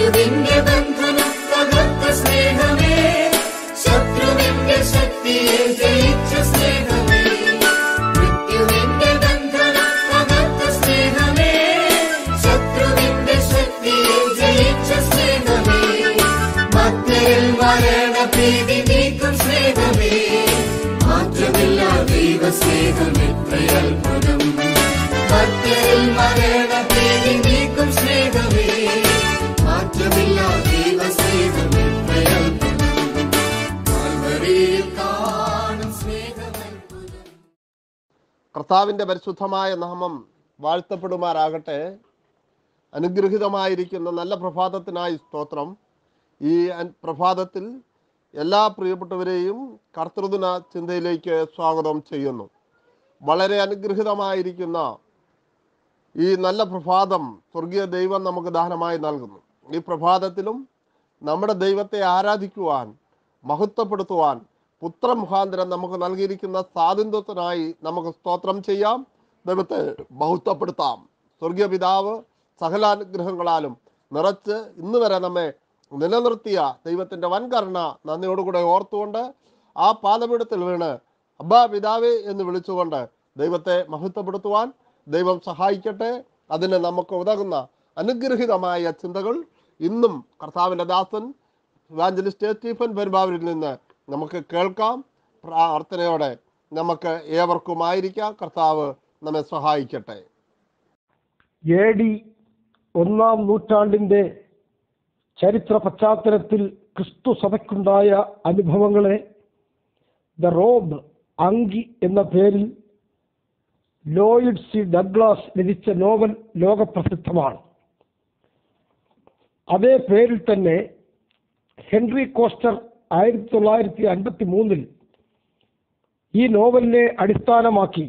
ശത്രുവിന്റെ ബന്ധനം തകർത്ത സ്നേഹമേ ശത്രുവിന്റെ ശക്തിയെ ജയിച്ച സ്നേഹമേ മൃത്യുവിന്റെ ബന്ധനം തകർത്ത സ്നേഹമേ ശത്രുവിന്റെ ശക്തിയെ ജയിച്ച സ്നേഹമേ മക്കളിൽ മരണ ഭീതി നീക്കും സ്നേഹമേ മാറ്റമില്ല ദൈവ സ്നേഹം എത്രയത്ഭുതം മക്കളിൽ മരണ ഭീതി നീക്കും സ്നേഹമേ മാറ്റമില്ല ദൈവ സ്നേഹം എത്രയത്ഭുതം കാൽവരിയിൽ കാണും സ്നേഹമത്ഭുതം കർത്താവിൻ്റെ പരിശുദ്ധമായ നാമം വാഴ്ത്തപ്പെടുമാറാകട്ടെ അനുഗ്രഹീതമായിരിക്കുന്ന നല്ല പ്രഭാതത്തിനായി സ്തോത്രം ഈ അൻ- പ്രഭാതത്തിൽ എല്ലാ പ്രിയപ്പെട്ടവരെയും കർത്തൃദിന ചിന്തയിലേക്ക് സ്വാഗതം ചെയ്യുന്നു വളരെ അനുഗ്രഹീതമായിരിക്കുന്ന ഈ നല്ല പ്രഭാതം സ്വർഗീയ ദൈവം നമുക്ക് ദാനമായി നൽകുന്നു ഈ പ്രഭാതത്തിലും നമ്മുടെ ദൈവത്തെ ആരാധിക്കുവാൻ മഹത്വപ്പെടുത്തുവാൻ പുത്ര മുഖാന്തരം നമുക്ക് നൽകിയിരിക്കുന്ന സ്വാതന്ത്ര്യത്തിനായി നമുക്ക് സ്തോത്രം ചെയ്യാം ദൈവത്തെ മഹത്വപ്പെടുത്താം സ്വർഗീയ പിതാവ് സകലാനുഗ്രഹങ്ങളാലും നിറച്ച് ഇന്ന് വരെ നമ്മെ നിലനിർത്തിയ ദൈവത്തിൻ്റെ വൻകരുണ നന്ദിയോടുകൂടെ ഓർത്തുകൊണ്ട് ആ പാദപീഠത്തിൽ വീണ് അബ്ബാ പിതാവേ എന്ന് വിളിച്ചുകൊണ്ട് ദൈവത്തെ മഹത്വപ്പെടുത്തുവാൻ ദൈവം സഹായിക്കട്ടെ അതിന് നമുക്ക് ഉതകുന്ന അനുഗ്രഹീതമായ ചിന്തകൾ ഇന്നും കർത്താവിൻ്റെ ദാസൻ ഇവാഞ്ചലിസ്റ്റ് സ്റ്റീഫൻ പെരുമ്പാവൂരിൽ നിന്ന് നമുക്ക് കേൾക്കാം പ്രാർത്ഥനയോടെ നമുക്ക് ഏവർക്കുമായിരിക്കാം കർത്താവ് നമ്മെ സഹായിക്കട്ടെ എ ഡി ഒന്നാം നൂറ്റാണ്ടിൻ്റെ ചരിത്ര പശ്ചാത്തലത്തിൽ ക്രിസ്തു സഭയ്ക്കുണ്ടായ അനുഭവങ്ങളെ ദ റോബ് അങ്കി എന്ന പേരിൽ ലോയിഡ് സി ഡഗ്ലാസ് രചിച്ച നോവൽ ലോകപ്രസിദ്ധമാണ് അതേ പേരിൽ തന്നെ ഹെൻറി കോസ്റ്റർ ആയിരത്തി തൊള്ളായിരത്തി അൻപത്തി മൂന്നിൽ ഈ നോവലിനെ അടിസ്ഥാനമാക്കി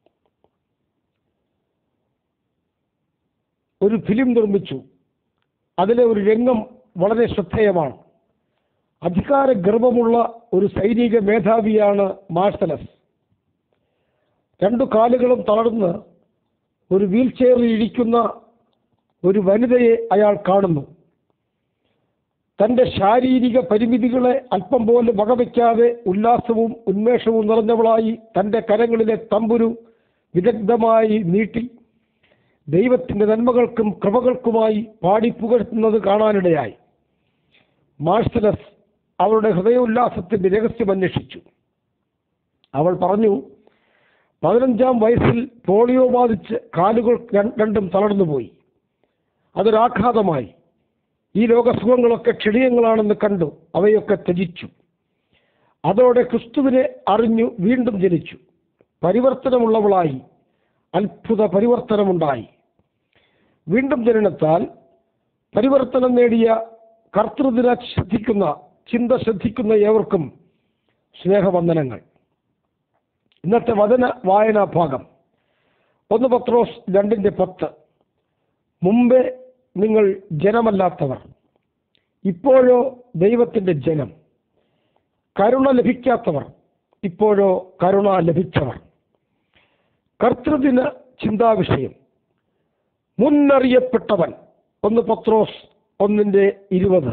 ഒരു ഫിലിം നിർമ്മിച്ചു അതിലെ ഒരു രംഗം വളരെ ശ്രദ്ധേയമാണ് അധികാര ഗർവമുള്ള ഒരു സൈനിക മേധാവിയാണ് മാർസലസ് രണ്ടു കാലുകളും തളർന്ന് ഒരു വീൽ ചെയറിൽ ഇരിക്കുന്ന ഒരു വനിതയെ അയാൾ കാണുന്നു തന്റെ ശാരീരിക പരിമിതികളെ അല്പം പോലും വകവയ്ക്കാതെ ഉല്ലാസവും ഉന്മേഷവും നിറഞ്ഞവളായി തന്റെ കരങ്ങളിലെ തമ്പുരു വിദഗ്ധമായി നീട്ടി ദൈവത്തിന്റെ നന്മകൾക്കും കൃപകൾക്കുമായി പാടി പുകഴ്ത്തുന്നത് കാണാനിടയായി മാർസലസ് അവളുടെ ഹൃദയോല്ലാസത്തിന്റെ രഹസ്യം അന്വേഷിച്ചു അവൾ പറഞ്ഞു പതിനഞ്ചാം വയസ്സിൽ പോളിയോ ബാധിച്ച് കാലുകൾ ര- രണ്ടും തളർന്നുപോയി അതൊരാഘാതമായി ഈ ലോകസുഖങ്ങളൊക്കെ ക്ഷണീയങ്ങളാണെന്ന് കണ്ടു അവയൊക്കെ ത്യജിച്ചു അതോടെ ക്രിസ്തുവിനെ അറിഞ്ഞു വീണ്ടും ജനിച്ചു പരിവർത്തനമുള്ളവളായി അത്ഭുത പരിവർത്തനമുണ്ടായി വീണ്ടും ജനനത്താൽ പരിവർത്തനം നേടിയ കർത്തൃദിന ശ്രദ്ധിക്കുന്ന ചിന്ത ശ്രദ്ധിക്കുന്ന ഏവർക്കും സ്നേഹവന്ദനങ്ങൾ ഇന്നത്തെ വചന വായനാ ഭാഗം ഒന്ന് പത്രോസ് രണ്ടിന്റെ പത്ത് മുമ്പേ നിങ്ങൾ ജനമല്ലാത്തവർ ഇപ്പോഴോ ദൈവത്തിന്റെ ജനം കരുണ ലഭിക്കാത്തവർ ഇപ്പോഴോ കരുണ ലഭിച്ചവർ കർത്തൃദിന ചിന്താവിഷയം മുന്നറിയപ്പെട്ടവൻ ഒന്ന് പത്രോസ് ഒന്നിന്റെ ഇരുപത്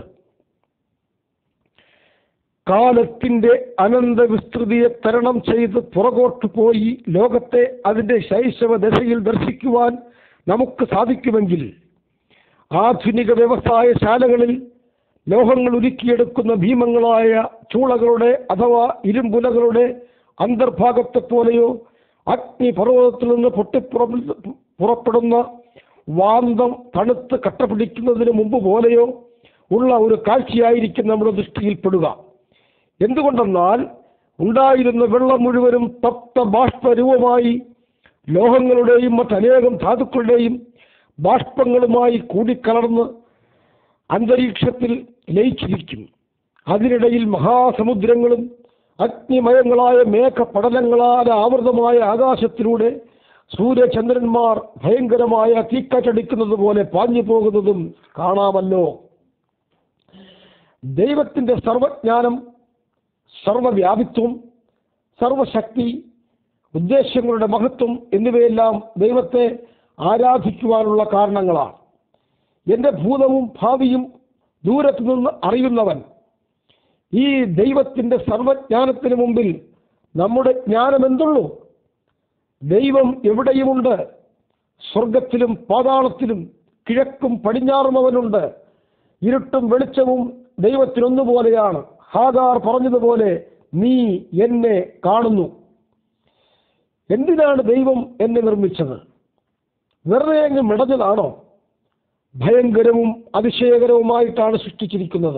കാലത്തിന്റെ അനന്ത വിസ്തൃതിയെ തരണം ചെയ്ത് പുറകോട്ട് പോയി ലോകത്തെ അതിന്റെ ശൈശവ ദശയിൽ ദർശിക്കുവാൻ നമുക്ക് സാധിക്കുമെങ്കിൽ ആധുനിക വ്യവസായശാലകളിൽ ലോഹങ്ങൾ ഉരുക്കിയെടുക്കുന്ന ഭീമങ്ങളായ ചൂളകളുടെ അഥവാ ഇരുമ്പുലകളുടെ അന്തർഭാഗത്തെ പോലെയോ അഗ്നിപർവ്വതത്തിൽ നിന്ന് പൊട്ടിപ്പുറ പുറപ്പെടുന്ന വാന്തം തണുത്ത് കട്ടപിടിക്കുന്നതിന് മുമ്പ് പോലെയോ ഉള്ള ഒരു കാഴ്ചയായിരിക്കും നമ്മുടെ ദൃഷ്ടിയിൽപ്പെടുക എന്തുകൊണ്ടെന്നാൽ ഉണ്ടായിരുന്ന വെള്ളം മുഴുവനും തപ്ത ബാഷ്പരൂപമായി ലോഹങ്ങളുടെയും മറ്റനേകം ധാതുക്കളുടെയും ബാഷ്പങ്ങളുമായി കൂടിക്കലർന്ന് അന്തരീക്ഷത്തിൽ ലയിച്ചിരിക്കും അതിനിടയിൽ മഹാസമുദ്രങ്ങളും അഗ്നിമയങ്ങളായ മേഘപടലങ്ങളാൽ ആവൃതമായ ആകാശത്തിലൂടെ സൂര്യചന്ദ്രന്മാർ ഭയങ്കരമായ തീക്കച്ചടിക്കുന്നത് പോലെ പാഞ്ഞു പോകുന്നതും കാണാമല്ലോ ദൈവത്തിന്റെ സർവജ്ഞാനം സർവവ്യാപിത്വം സർവശക്തി ഉദ്ദേശ്യങ്ങളുടെ മഹത്വം എന്നിവയെല്ലാം ദൈവത്തെ ആരാധിക്കുവാനുള്ള കാരണങ്ങളാണ് എൻ്റെ ഭൂതവും ഭാവിയും ദൂരത്തു നിന്ന് അറിയുന്നവൻ ഈ ദൈവത്തിന്റെ സർവജ്ഞാനത്തിന് മുമ്പിൽ നമ്മുടെ ജ്ഞാനം എന്തുള്ളൂ ദൈവം എവിടെയുമുണ്ട് സ്വർഗത്തിലും പാതാളത്തിലും കിഴക്കും പടിഞ്ഞാറും അവനുണ്ട് ഇരുട്ടും വെളിച്ചവും ദൈവത്തിനൊന്നുപോലെയാണ് ഹാഗാർ പറഞ്ഞതുപോലെ നീ എന്നെ കാണുന്നു എന്തിനാണ് ദൈവം എന്നെ നിർമ്മിച്ചത് വെറുതെ അങ്ങ് മിടഞ്ഞതാണോ ഭയങ്കരവും അതിശയകരവുമായിട്ടാണ് സൃഷ്ടിച്ചിരിക്കുന്നത്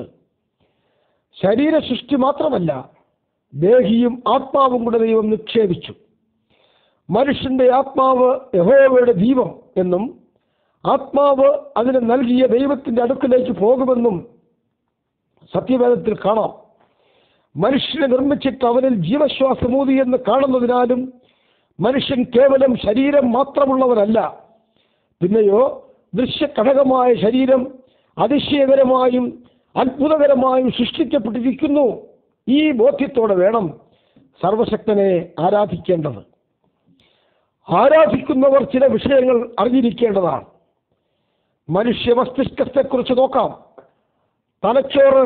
ശരീര സൃഷ്ടി മാത്രമല്ല ദേഹിയും ആത്മാവും കൂടെ ദൈവം നിക്ഷേപിച്ചു മനുഷ്യന്റെ ആത്മാവ് യഹോവയുടെ ദീപം എന്നും ആത്മാവ് അതിന് നൽകിയ ദൈവത്തിന്റെ അടുക്കിലേക്ക് പോകുമെന്നും സത്യവേദത്തിൽ കാണാം മനുഷ്യനെ നിർമ്മിച്ചിട്ട് അവനിൽ ജീവശ്വാസമൂതി എന്ന് കാണുന്നതിനാലും മനുഷ്യൻ കേവലം ശരീരം മാത്രമുള്ളവനല്ല പിന്നെയോ ദൃശ്യഘടകമായ ശരീരം അതിശയകരമായും അത്ഭുതകരമായും സൃഷ്ടിക്കപ്പെട്ടിരിക്കുന്നു ഈ ബോധ്യത്തോടെ വേണം സർവശക്തനെ ആരാധിക്കേണ്ടത് ആരാധിക്കുന്നവർ ചില വിഷയങ്ങൾ അറിഞ്ഞിരിക്കേണ്ടതാണ് മനുഷ്യ മസ്തിഷ്കത്തെക്കുറിച്ച് നോക്കാം തലച്ചോറ്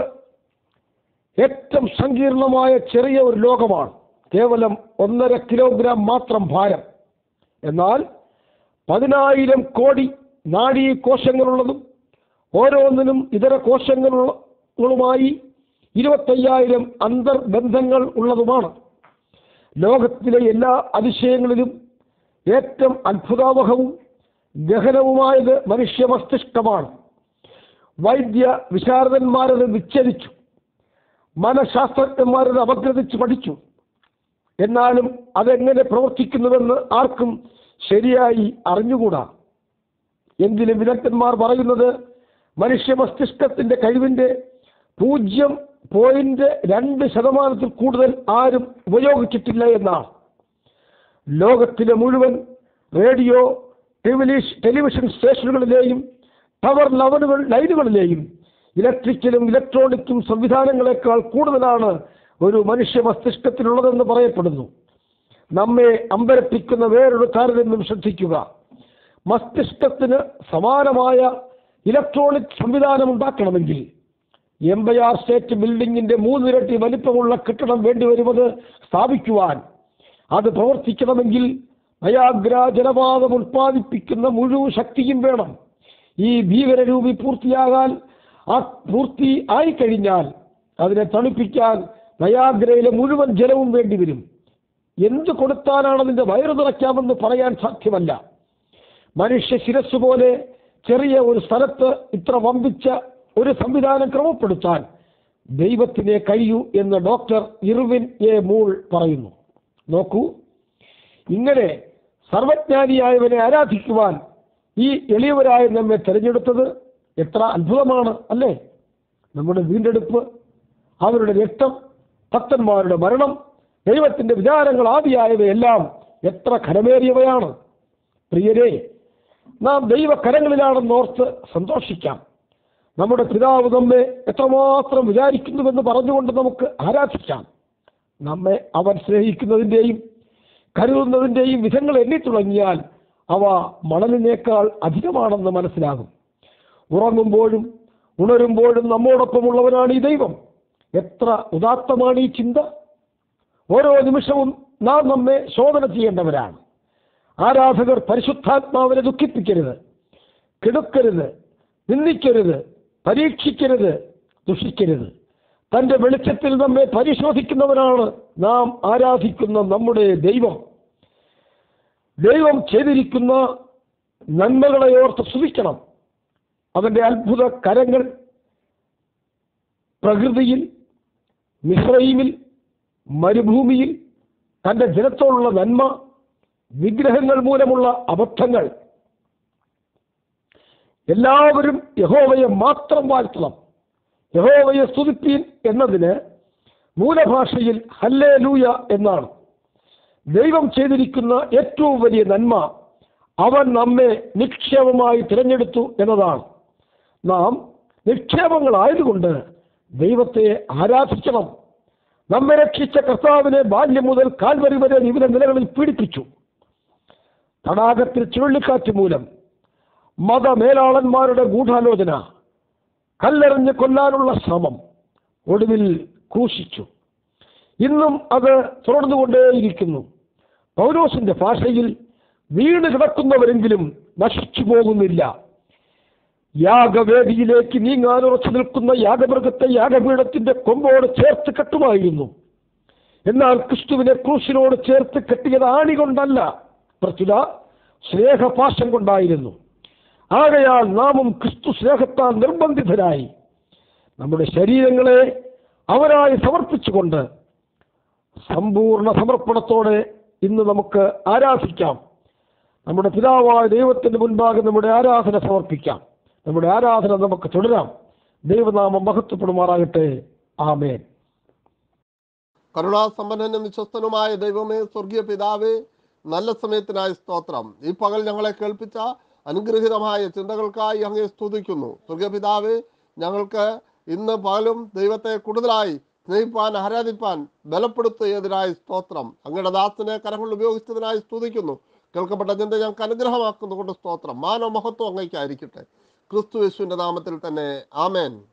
ഏറ്റവും സങ്കീർണമായ ചെറിയ ഒരു ലോകമാണ് കേവലം ഒന്നര കിലോഗ്രാം മാത്രം ഭാരം എന്നാൽ പതിനായിരം കോടി നാഡീ കോശങ്ങളുള്ളതും ഓരോന്നിനും ഇതര കോശങ്ങളുമായി ഇരുപത്തയ്യായിരം അന്തർബന്ധങ്ങൾ ഉള്ളതുമാണ് ലോകത്തിലെ എല്ലാ അതിശയങ്ങളിലും ഏറ്റവും അത്ഭുതാവഹവും ഗഹനവുമായത് മനുഷ്യ മസ്തിഷ്കമാണ് വൈദ്യ വിശാരദന്മാരത് വിച്ഛരിച്ചു മനഃശാസ്ത്രജ്ഞന്മാരത് അപഗ്രഥിച്ച് പഠിച്ചു എന്നാലും അതെങ്ങനെ പ്രവർത്തിക്കുന്നുവെന്ന് ആർക്കും ശരിയായി അറിഞ്ഞുകൂടാ എങ്കിലും വിദഗ്ധന്മാർ പറയുന്നത് മനുഷ്യ മസ്തിഷ്കത്തിന്റെ കഴിവിന്റെ പൂജ്യം പോയിന്റ് രണ്ട് ശതമാനത്തിൽ കൂടുതൽ ആരും ഉപയോഗിച്ചിട്ടില്ല എന്നാണ് ലോകത്തിലെ മുഴുവൻ റേഡിയോ ടെലിവിഷ് ടെലിവിഷൻ സ്റ്റേഷനുകളിലെയും ടവർ ലവനുകൾ ലൈനുകളിലെയും ഇലക്ട്രിക്കലും ഇലക്ട്രോണിക്കും സംവിധാനങ്ങളെക്കാൾ കൂടുതലാണ് ഒരു മനുഷ്യ മസ്തിഷ്കത്തിലുള്ളതെന്ന് പറയപ്പെടുന്നു നമ്മെ അമ്പരപ്പിക്കുന്ന വേറൊരു താരതമ്യം ശ്രദ്ധിക്കുക മസ്തിഷ്കത്തിന് സമാനമായ ഇലക്ട്രോണിക് സംവിധാനം ഉണ്ടാക്കണമെങ്കിൽ എംപയർ സ്റ്റേറ്റ് ബിൽഡിങ്ങിന്റെ മൂന്നിരട്ടി വലിപ്പമുള്ള കെട്ടിടം വേണ്ടിവരുന്നത് സ്ഥാപിക്കുവാൻ അത് പ്രവർത്തിക്കണമെങ്കിൽ നയാഗ്ര ജലപാതം ഉൽപ്പാദിപ്പിക്കുന്ന മുഴുവൻ ശക്തിയും വേണം ഈ ഭീകരരൂപി പൂർത്തിയാകാൻ ആ പൂർത്തി ആയിക്കഴിഞ്ഞാൽ അതിനെ തണുപ്പിക്കാൻ നയാഗ്രയിലെ മുഴുവൻ ജലവും വേണ്ടിവരും എന്ത് കൊടുത്താലാണ് അതിന്റെ വയറു നിറയ്ക്കാമെന്ന് പറയാൻ സാധ്യമല്ല മനുഷ്യ ശിരസ് പോലെ ചെറിയ ഒരു സ്ഥലത്ത് ഇത്ര വമ്പിച്ച ഒരു സംവിധാനം ക്രമപ്പെടുത്താൻ ദൈവത്തിനെ കഴിയൂ എന്ന് ഡോക്ടർ ഇർവിൻ എ മൂൾ പറയുന്നു നോക്കൂ ഇങ്ങനെ സർവജ്ഞാനിയായവനെ ആരാധിക്കുവാൻ ഈ എളിയവരായ നമ്മെ തിരഞ്ഞെടുത്തത് എത്ര അത്ഭുതമാണ് അല്ലേ നമ്മുടെ വീണ്ടെടുപ്പ് അവരുടെ രക്തം ഭക്തന്മാരുടെ മരണം ദൈവത്തിന്റെ വിചാരങ്ങൾ ആദിയായവയെല്ലാം എത്ര ഘനമേറിയവയാണ് പ്രിയരെ നാം ദൈവകരങ്ങളിലാണെന്നോർത്ത് സന്തോഷിക്കാം നമ്മുടെ പിതാവ് നമ്മെ എത്രമാത്രം വിചാരിക്കുന്നുവെന്ന് പറഞ്ഞുകൊണ്ട് നമുക്ക് ആരാധിക്കാം നമ്മെ അവൻ സ്നേഹിക്കുന്നതിൻ്റെയും കരുതുന്നതിൻ്റെയും വിധങ്ങൾ എണ്ണി തുടങ്ങിയാൽ അവ മണലിനേക്കാൾ അധികമാണെന്ന് മനസ്സിലാകും ഉറങ്ങുമ്പോഴും ഉണരുമ്പോഴും നമ്മോടൊപ്പമുള്ളവനാണ് ഈ ദൈവം എത്ര ഉദാത്തമാണ് ഈ ചിന്ത ഓരോ നിമിഷവും നാം നമ്മെ ശോധന ചെയ്യേണ്ടവരാണ് ആരാധകർ പരിശുദ്ധാത്മാവിനെ ദുഃഖിപ്പിക്കരുത് കിടുക്കരുത് നിന്ദിക്കരുത് പരീക്ഷിക്കരുത് ദുഷിക്കരുത് തന്റെ വെളിച്ചത്തിൽ നമ്മെ പരിശോധിക്കുന്നവനാണ് നാം ആരാധിക്കുന്ന നമ്മുടെ ദൈവം ദൈവം ചെയ്തിരിക്കുന്ന നന്മകളെ ഓർത്ത് സ്തുതിക്കണം അവന്റെ അത്ഭുത കരങ്ങൾ പ്രകൃതിയിൽ മിശ്രൈമിൽ മരുഭൂമിയിൽ തന്റെ ജനത്തോടുള്ള നന്മ വിഗ്രഹങ്ങൾ മൂലമുള്ള അബദ്ധങ്ങൾ എല്ലാവരും യഹോവയെ മാത്രം വാഴ്ത്തണം യഹോവയെ സ്തുതിപ്പീൻ എന്നതിന് മൂലഭാഷയിൽ ഹല്ലേ ലൂയ എന്നാണ് ദൈവം ചെയ്തിരിക്കുന്ന ഏറ്റവും വലിയ നന്മ അവൻ നമ്മെ നിക്ഷേപമായി തിരഞ്ഞെടുത്തു എന്നതാണ് നാം നിക്ഷേപങ്ങളായതുകൊണ്ട് ദൈവത്തെ ആരാധിക്കണം നമ്മെ രക്ഷിച്ച കർത്താവിനെ ബാല്യം മുതൽ കാൽവരി വരെ വിവിധ നിലകളിൽ പീഡിപ്പിച്ചു തടാകത്തിൽ ചുഴലിക്കാറ്റ് മൂലം മതമേലാളന്മാരുടെ ഗൂഢാലോചന കല്ലെറിഞ്ഞ് കൊല്ലാനുള്ള ശ്രമം ഒടുവിൽ ക്രൂശിച്ചു ഇന്നും അത് തുടർന്നുകൊണ്ടേയിരിക്കുന്നു പൗലോസിന്റെ ഭാഷയിൽ വീണ് കിടക്കുന്നവരെങ്കിലും നശിച്ചു പോകുന്നില്ല യാഗവേദിയിലേക്ക് നീങ്ങാൻ ഉറച്ചു നിൽക്കുന്ന യാഗമൃഗത്തെ യാഗപീഠത്തിന്റെ കൊമ്പോട് ചേർത്ത് കെട്ടുമായിരുന്നു എന്നാൽ ക്രിസ്തുവിനെ ക്രൂശിനോട് ചേർത്ത് കെട്ടിയത് ആണി കൊണ്ടല്ല പ്രത്യുത സ്നേഹപാശം കൊണ്ടായിരുന്നു ആകയാൽ നാമും ക്രിസ്തു സ്നേഹത്താൽ നിർബന്ധിതരായി നമ്മുടെ ശരീരങ്ങളെ അവരായി സമർപ്പിച്ചുകൊണ്ട് സമ്പൂർണ്ണ സമർപ്പണത്തോടെ ഇന്ന് നമുക്ക് ആരാധിക്കാം നമ്മുടെ പിതാവായ ദൈവത്തിന്റെ മുൻപാകെ നമ്മുടെ ആരാധന സമർപ്പിക്കാം നമ്മുടെ ആരാധന നമുക്ക് തുടരാം ദൈവനാമം മഹത്വപ്പെടുമാറാകട്ടെ ആമേൻ കരുണാസമ്പന്നനും വിശ്വസ്തനുമായ ദൈവമേ സ്വർഗീയ പിതാവേ നല്ല സമയത്തിനായി സ്തോത്രം ഈ പകൽ ഞങ്ങളെ കേൾപ്പിച്ച അനുഗ്രഹീതമായ ചിന്തകൾക്കായി അങ്ങേ സ്തുതിക്കുന്നു സ്വർഗീയ പിതാവേ ഞങ്ങൾക്ക് ഇന്ന് പകലും ദൈവത്തെ കൂടുതലായി സ്നേഹിപ്പാൻ ആരാധിപ്പാൻ ബലപ്പെടുത്തിയതിനായി സ്തോത്രം അങ്ങയുടെ ദാസനെ കരങ്ങൾ ഉപയോഗിച്ചതിനായി സ്തുതിക്കുന്നു കേൾക്കപ്പെട്ട ചിന്ത ഞങ്ങൾക്ക് അനുഗ്രഹമാക്കുന്നതുകൊണ്ട് സ്തോത്രം മാനവ മഹത്വം അങ്ങേക്കായിരിക്കട്ടെ ക്രിസ്തു യേശുവിന്റെ നാമത്തിൽ തന്നെ ആമേൻ